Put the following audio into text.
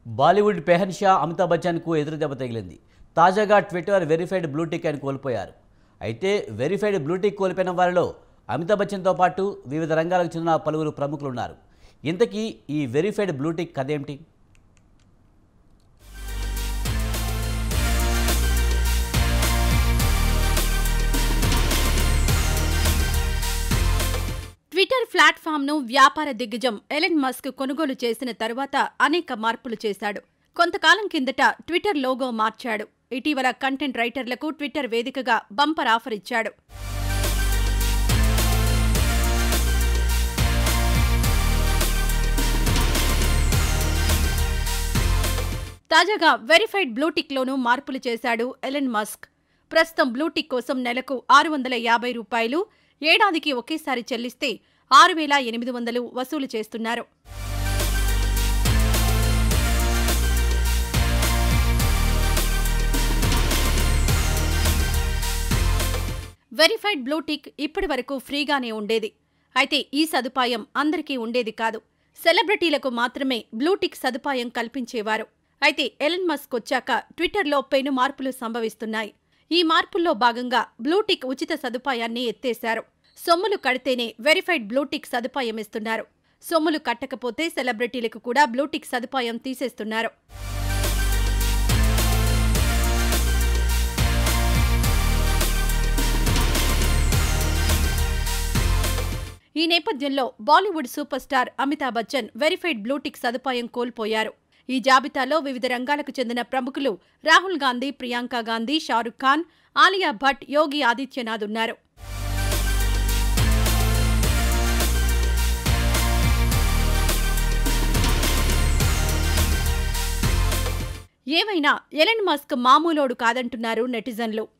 బాలీవుడ్ పెహన్షా అమితాబ్ బచ్చన్కు ఎదురుదెబ్బ తగిలింది తాజాగా ట్విట్టర్ వెరిఫైడ్ బ్లూటిక్ అని కోల్పోయారు అయితే వెరిఫైడ్ బ్లూటిక్ కోల్పోయిన వారిలో అమితాబ్ బచ్చన్తో పాటు వివిధ రంగాలకు చెందిన పలువురు ప్రముఖులు ఉన్నారు ఇంతకీ ఈ వెరిఫైడ్ బ్లూటిక్ కథేమిటి ట్విట్టర్ ప్లాట్ఫామ్ను వ్యాపార దిగ్గజం ఎలెన్ మస్క్ కొనుగోలు చేసిన తరువాత అనేక మార్పులు చేశాడు కొంతకాలం కిందట ట్విట్టర్ లోగో మార్చాడు ఇటీవల కంటెంట్ రైటర్లకు ట్విట్టర్ వేదికగా బంపర్ ఆఫర్ ఇచ్చాడు తాజాగా వెరిఫైడ్ బ్లూటిక్లోనూ మార్పులు చేశాడు ఎలెన్ మస్క్ ప్రస్తుతం బ్లూటిక్ కోసం నెలకు ఆరు వందల యాభై రూపాయలు ఏడాదికి ఒకేసారి చెల్లిస్తే ఆరు వేల ఎనిమిది వందలు వసూలు చేస్తున్నారు వెరిఫైడ్ బ్లూటిక్ ఇప్పటి వరకు ఫ్రీగానే ఉండేది అయితే ఈ సదుపాయం అందరికీ ఉండేది కాదు సెలబ్రిటీలకు మాత్రమే బ్లూటిక్ సదుపాయం కల్పించేవారు అయితే ఎలన్ మస్క్ వచ్చాక ట్విట్టర్లో పెను మార్పులు సంభవిస్తున్నాయి ఈ మార్పుల్లో భాగంగా బ్లూటిక్ ఉచిత సదుపాయాన్ని ఎత్తేశారు సొమ్ములు కడితేనే వెరిఫైడ్ బ్లూటిక్ సదుపాయం ఇస్తున్నారు సొమ్ములు కట్టకపోతే సెలబ్రిటీలకు కూడా బ్లూటిక్ సదుపాయం తీసేస్తున్నారు ఈ నేపథ్యంలో Bollywood super star Amitabh Bachchan verified blue tick సదుపాయం కోల్పోయారు ఈ జాబితాలో వివిధ రంగాలకు చెందిన ప్రముఖులు రాహుల్ గాంధీ ప్రియాంక గాంధీ షారుఖ్ ఖాన్ ఆలియా భట్ యోగి ఆదిత్యనాథ్ ఉన్నారు ఏమైనా ఎలన్ మస్క్ మామూలోడు కాదంటున్నారు నెటిజన్లు